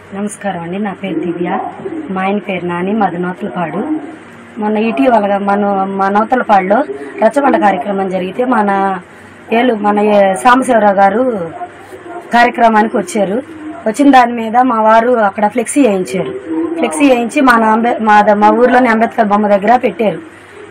నమస్కారం అండి నా పేరు దివ్య మా ఆయన పేరు నాని మాది నూతలపాడు మొన్న ఇటీవలగా మన మా నూతలపాడులో రచ్చబండ కార్యక్రమం జరిగితే మన ఏలు మన ఏ- సాంబశివరావు గారు కార్యక్రమానికి వచ్చారు వచ్చిన దాని మీద మా వారు అక్కడ ఫ్లెక్సీ వేయించారు ఫ్లెక్సీ వేయించి మన అంబే మా మా ఊర్లోని అంబేద్కర్ బొమ్మ దగ్గర పెట్టారు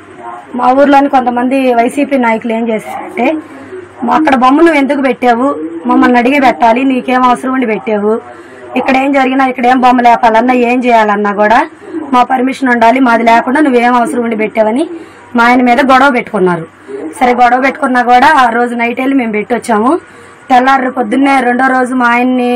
మా ఊర్లోని కొంతమంది వైసీపీ నాయకులు ఏం చేశారంటే మా అక్కడ బొమ్మ నువ్వు ఎందుకు పెట్టావు మమ్మల్ని అడిగి పెట్టాలి నీకేం అవసరం ఉండి పెట్టావు ఇక్కడ ఏం జరిగినా ఇక్కడ ఏం బొమ్మ లేపాలన్నా ఏం చేయాలన్నా కూడా మా పర్మిషన్ ఉండాలి మాది లేకుండా నువ్వేం అవసరం ఉండి పెట్టావని మా ఆయన మీద గొడవ పెట్టుకున్నారు సరే గొడవ పెట్టుకున్నా కూడా ఆ రోజు నైట్ వెళ్ళి మేము పెట్టొచ్చాము తెల్లారి పొద్దున్నే రెండో రోజు మా ఆయన్ని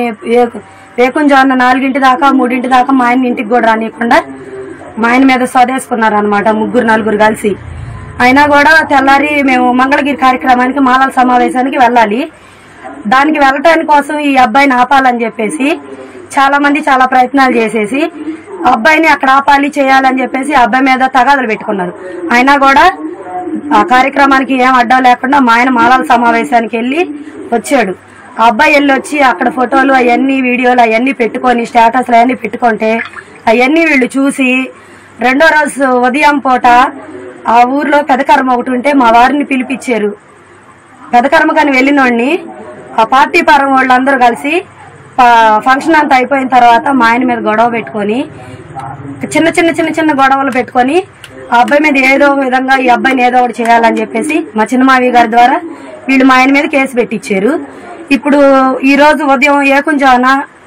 వేకుంజాన్న నాలుగింటి దాకా మూడింటి దాకా మా ఆయన్ని ఇంటికి కూడా రానియకుండా మా ఆయన మీద సోదేసుకున్నారు అనమాట ముగ్గురు నలుగురు కలిసి అయినా కూడా తెల్లారి మేము మంగళగిరి కార్యక్రమానికి మాలల సమావేశానికి వెళ్ళాలి దానికి వెళ్ళటానికి కోసం ఈ అబ్బాయిని ఆపాలని చెప్పేసి చాలా మంది చాలా ప్రయత్నాలు చేసేసి ఆ అబ్బాయిని అక్కడ ఆపాలి చేయాలని చెప్పేసి ఆ అబ్బాయి మీద తగాదలు పెట్టుకున్నారు అయినా కూడా ఆ కార్యక్రమానికి ఏం అడ్డం లేకుండా మా ఆయన మాలల సమావేశానికి వెళ్ళి వచ్చాడు ఆ అబ్బాయి వెళ్ళి వచ్చి అక్కడ ఫోటోలు అవన్నీ వీడియోలు అవన్నీ పెట్టుకొని స్టేటస్లు అవన్నీ పెట్టుకుంటే అవన్నీ వీళ్ళు చూసి రెండో రోజు ఉదయం పూట ఆ ఊర్లో పెదకర్మ ఒకటి ఉంటే మా వారిని పిలిపించారు పెదకర్మకని వెళ్ళినోడిని ఆ పార్టీ పరం వాళ్ళందరూ కలిసి ప- ఫంక్షన్ అంతా అయిపోయిన తర్వాత మా ఆయన మీద గొడవ పెట్టుకొని చిన్న చిన్న చిన్న చిన్న గొడవలు పెట్టుకొని ఆ అబ్బాయి మీద ఏదో ఒక విధంగా ఈ అబ్బాయిని ఏదో ఒకటి చేయాలని చెప్పేసి మా చిన్నమావి గారి ద్వారా వీళ్ళు మా ఆయన మీద కేసు పెట్టించారు ఇప్పుడు ఈ రోజు ఉదయం ఏకుంజాన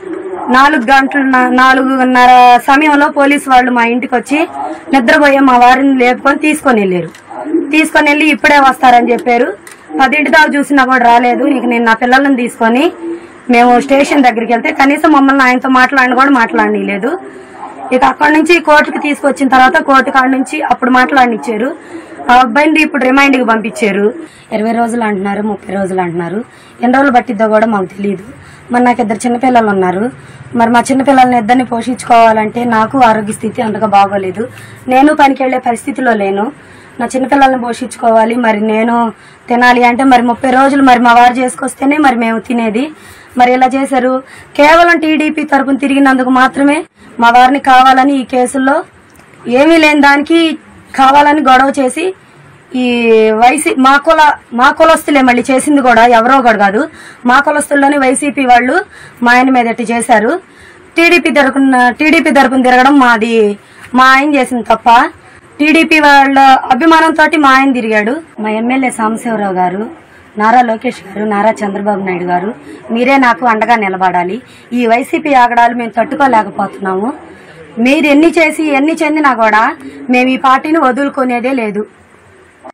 నాలుగు గంటల నాలుగున్నర సమయంలో పోలీసు వాళ్ళు మా ఇంటికి వచ్చి నిద్రపోయే మా వారిని లేపుకొని తీసుకొని వెళ్ళారు తీసుకొని వెళ్ళి ఇప్పుడే వస్తారని చెప్పారు పదింటి దాకా చూసినా కూడా రాలేదు ఇక నేను నా పిల్లలను తీసుకొని మేము స్టేషన్ దగ్గరికి వెళ్తే కనీసం మమ్మల్ని ఆయనతో మాట్లాడిన కూడా మాట్లాడనీలేదు ఇక అక్కడి నుంచి కోర్టుకి తీసుకొచ్చిన తర్వాత కోర్టు కాడ నుంచి అప్పుడు మాట్లాడనిచ్చారు ఆ అబ్బాయిని ఇప్పుడు రిమైండ్ కి పంపించారు ఇరవై రోజులు అంటున్నారు ముప్పై రోజులు అంటున్నారు ఎన్ని రోజులు పట్టిద్దో కూడా మాకు తెలియదు మరి నాకు ఇద్దరు చిన్నపిల్లలు ఉన్నారు మరి మా చిన్నపిల్లల్ని ఇద్దరిని పోషించుకోవాలంటే నాకు ఆరోగ్య స్థితి అంతగా బాగోలేదు నేను పనికి వెళ్లే పరిస్థితిలో లేను నా చిన్నపిల్లల్ని పోషించుకోవాలి మరి నేను తినాలి అంటే మరి ముప్పై రోజులు మరి మా వారు చేసుకొస్తేనే మరి మేము తినేది మరి ఇలా చేశారు కేవలం టీడీపీ తరపున తిరిగినందుకు మాత్రమే మా వారిని కావాలని ఈ కేసుల్లో ఏమీ లేని దానికి కావాలని గొడవ చేసి ఈ వైసీ మా కుల మా కులస్తులే మళ్ళీ చేసింది కూడా ఎవరో కూడా కాదు మా కులస్తుల్లోనే వైసీపీ వాళ్ళు మా ఆయన మీద ఎట్టి చేశారు టీడీపీ తరపున టీడీపీ తరపున తిరగడం మాది మా ఆయన చేసింది తప్ప టీడీపీ వాళ్ళ అభిమానంతో మా ఆయన తిరిగాడు మా ఎమ్మెల్యే సాంబశివరావు గారు నారా లోకేష్ గారు నారా చంద్రబాబు నాయుడు గారు మీరే నాకు అండగా నిలబడాలి ఈ వైసీపీ ఆగడాలు మేము తట్టుకోలేకపోతున్నాము మీరు ఎన్ని చేసి ఎన్ని చెందినా కూడా మేము ఈ పార్టీని వదులుకునేదే లేదు